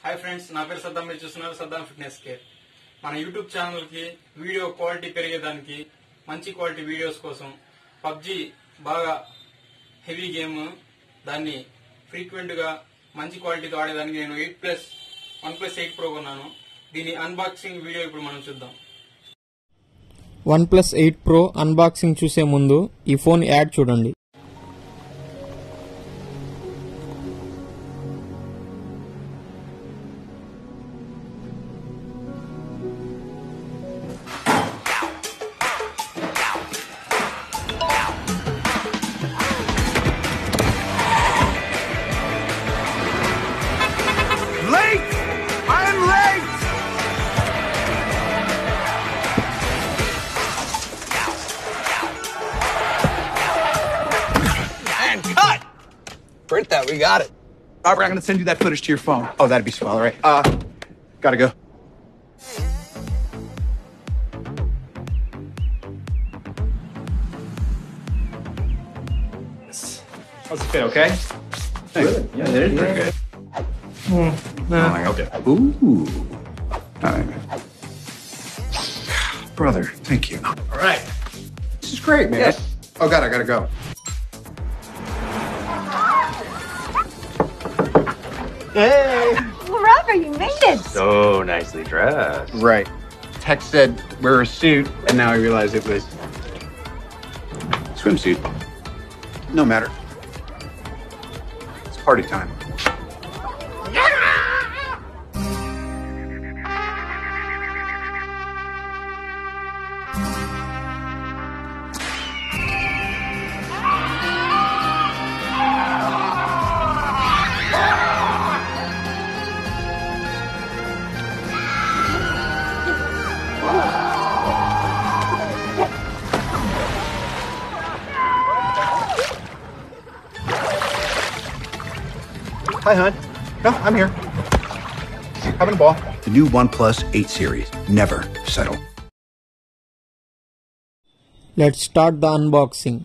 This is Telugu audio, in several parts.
హాయ్ ఫ్రెండ్స్ నా పేరు సద్దాం మీరు చూస్తున్నారు సద్దాం ఫిట్నెస్ కేర్ మన యూట్యూబ్ ఛానల్ కి వీడియో క్వాలిటీ పెరిగేదానికి మంచి క్వాలిటీ వీడియోస్ కోసం పబ్జి బాగా హెవీ గేమ్ దాన్ని ఫ్రీక్వెంట్ గా మంచి క్వాలిటీతో ఆడేదానికి నేను eight plus one plus eight pro కొన్నాను దీని అన్బాక్సింగ్ వీడియో ఇప్పుడు మనం చూద్దాం one plus eight pro unboxing చూసే ముందు ఈ ఫోన్ యాడ్ చూడండి Late! I'm late! And cut! Print that. We got it. Robert, I'm gonna send you that footage to your phone. Oh, that'd be swell, all right. Uh, gotta go. How's it fit, okay? Thanks. Yeah, it is pretty good. Oh, okay. Ooh. All right. Brother, thank you. All right. This is great, man. Oh, God, I gotta go. Well, Robert, you made it. So nicely dressed. Right. Text said wear a suit, and now I realize it was swimsuit. No matter. It's party time. Hi, hon. No, I'm here. Having a ball. The new OnePlus 8 series. Never settle. Let start the unboxing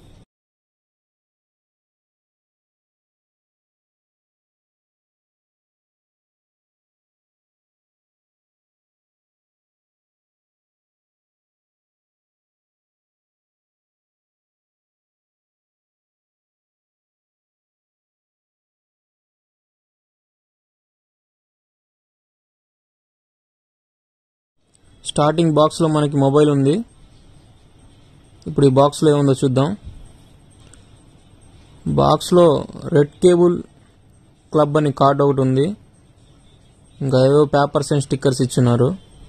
starting బాక్స్లో మనకి మొబైల్ ఉంది ఇప్పుడు ఈ బాక్స్లో ఏముందో చూద్దాం బాక్స్లో రెడ్ కేబుల్ క్లబ్ అని కార్డ్ ఒకటి ఉంది ఇంకా ఏవో పేపర్స్ అండ్ స్టిక్కర్స్ ఇచ్చున్నారు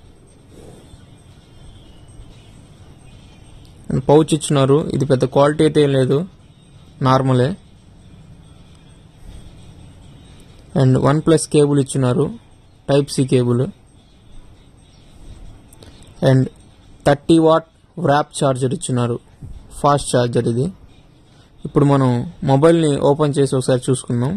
అండ్ పౌచ్ ఇచ్చున్నారు ఇది పెద్ద క్వాలిటీ అయితే ఏం లేదు నార్మలే అండ్ వన్ ప్లస్ కేబుల్ ఇచ్చున్నారు type C cable and thirty watt warp charger ఇచ్చున్నారు ఫాస్ట్ ఛార్జర్ ఇది ఇప్పుడు మనం మొబైల్ని ఓపెన్ చేసి ఒకసారి చూసుకుందాం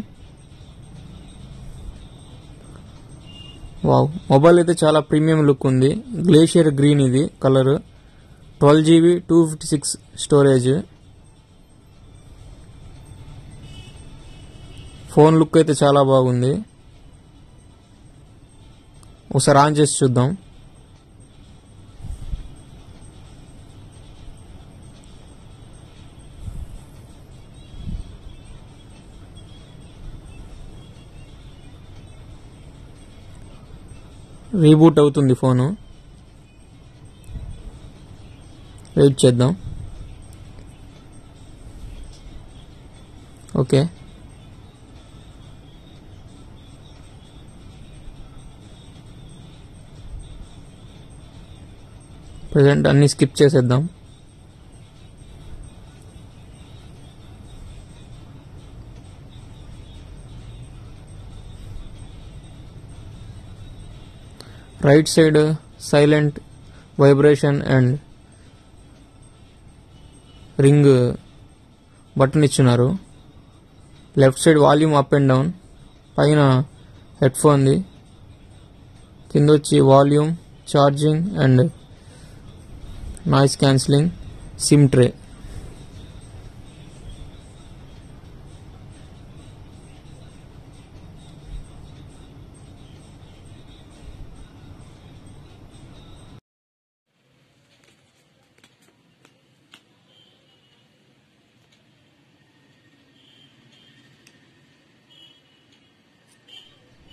వావ్ మొబైల్ అయితే చాలా ప్రీమియం లుక్ ఉంది గ్లేషియర్ గ్రీన్ ఇది colour twelve GB two fifty six storage phone look అయితే చాలా బాగుంది ఒకసారి ఆన్ చేసి చూద్దాం రీబూట్ అవుతుంది ఫోను వెయిట్ చేద్దాం ఓకే ప్రజెంట్ అన్ని స్కిప్ చేసేద్దాం right side silent vibration and ring button ఇచ్చున్నారు left side volume up and down పైన హెడ్ ఫోన్ది కింద వచ్చి volume charging and noise cancelling SIM tray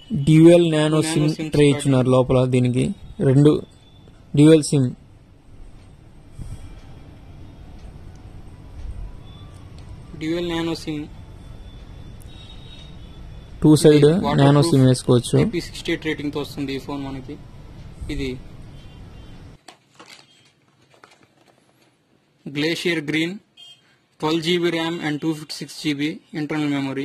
dual nano Nano SIM SIM tray ఇచ్చినారు లోపల దీనికి రెండు dual SIM dual nano SIM two side waterproof nano SIM వేసుకోవచ్చు ఐపీ సిక్స్టీ ఎయిట్ రేటింగ్ తో వస్తుంది ఈ ఫోన్ మనకి ఇది glacier green twelve GB RAM and two fifty six GB internal memory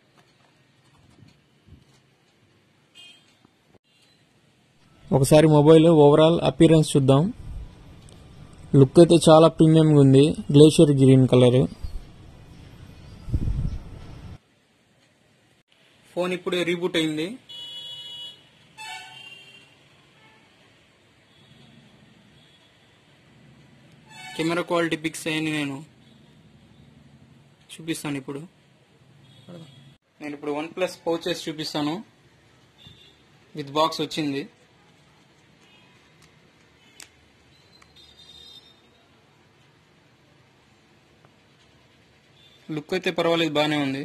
ఒకసారి మొబైల్ ఓవరాల్ అపీరెన్స్ చూద్దాం లుక్ అయితే చాలా ప్రీమియంగా ఉంది గ్లేషియర్ గ్రీన్ కలర్ ఫోన్ ఇప్పుడే రీబూట్ అయింది కెమెరా క్వాలిటీ పిక్స్ అయ్యి నేను చూపిస్తాను ఇప్పుడు నేను ఇప్పుడు వన్ ప్లస్ పౌచెస్ చూపిస్తాను విత్ బాక్స్ వచ్చింది లుక్ అయితే పర్వాలేదు బాగానే ఉంది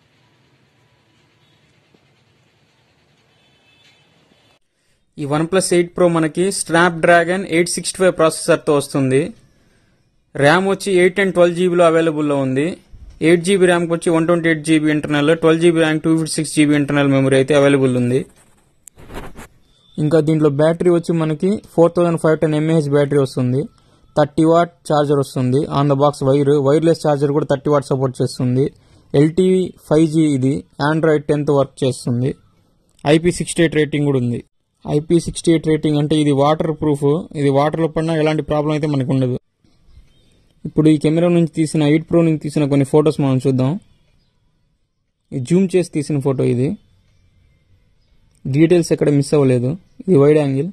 ఈ వన్ ప్లస్ ఎయిట్ ప్రో మనకి Snapdragon eight sixty five ప్రాసెసర్తో వస్తుంది ర్యామ్ వచ్చి ఎయిట్ అండ్ ట్వెల్వ్ జీబీలో అవైలబుల్లో ఉంది ఎయిట్ జీబీ ర్యామ్కి వచ్చి one twenty eight GB internal twelve GB RAM two fifty six GB internal memory అయితే అవైలబుల్ ఉంది ఇంకా దీంట్లో బ్యాటరీ వచ్చి మనకి four thousand five ten mAh battery వస్తుంది థర్టీ వాట్ ఛార్జర్ వస్తుంది on the box wire wireless charger కూడా థర్టీ వాట్ సపోర్ట్ చేస్తుంది ఎల్టీవీ ఫైవ్ జీ ఇది ఆండ్రాయిడ్ టెన్త్ వర్క్ చేస్తుంది ఐపీ సిక్స్టీ ఎయిట్ రేటింగ్ కూడా ఉంది ఐపీ సిక్స్టీ ఎయిట్ రేటింగ్ అంటే ఇది వాటర్ ప్రూఫ్ ఇది వాటర్లో పడినా ఎలాంటి ప్రాబ్లం అయితే మనకు ఉండదు ఇప్పుడు ఈ కెమెరా నుంచి తీసిన ఎయిట్ ప్రో నుంచి తీసిన కొన్ని ఫొటోస్ మనం చూద్దాం జూమ్ చేసి తీసిన ఫోటో ఇది డీటెయిల్స్ ఎక్కడ మిస్ అవ్వలేదు ఇది వైడ్ యాంగిల్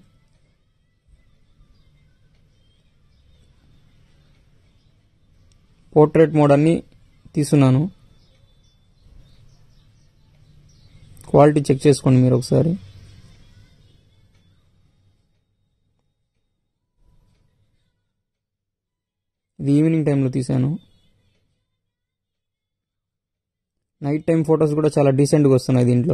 పోర్ట్రేట్ మోడ్ అన్ని తీసున్నాను క్వాలిటీ చెక్ చేసుకోండి మీరు ఒకసారి ఇది ఈవినింగ్ టైంలో తీశాను నైట్ టైం ఫొటోస్ కూడా చాలా డీసెంట్గా వస్తున్నాయి దీంట్లో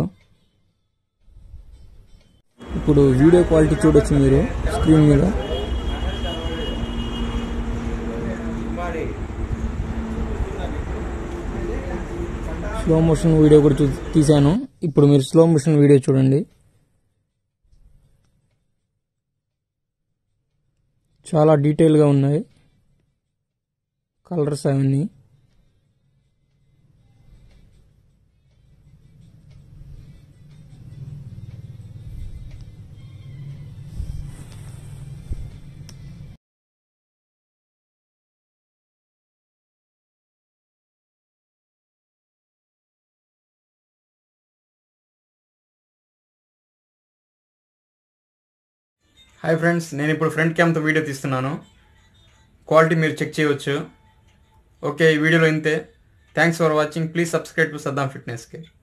ఇప్పుడు వీడియో క్వాలిటీ చూడొచ్చు మీరు స్క్రీన్ మీద స్లో మోషన్ వీడియో కూడా చూ- తీశాను ఇప్పుడు మీరు స్లో మోషన్ వీడియో చూడండి చాలా డీటెయిల్గా ఉన్నాయి కలర్స్ అవన్నీ హాయ్ ఫ్రెండ్స్ నేను ఇప్పుడు ఫ్రంట్ క్యామ్తో వీడియో తీస్తున్నాను క్వాలిటీ మీరు చెక్ చేయవచ్చు ఓకే ఈ వీడియోలో ఇంతే thanks for watching please subscribe to Saddam fitness care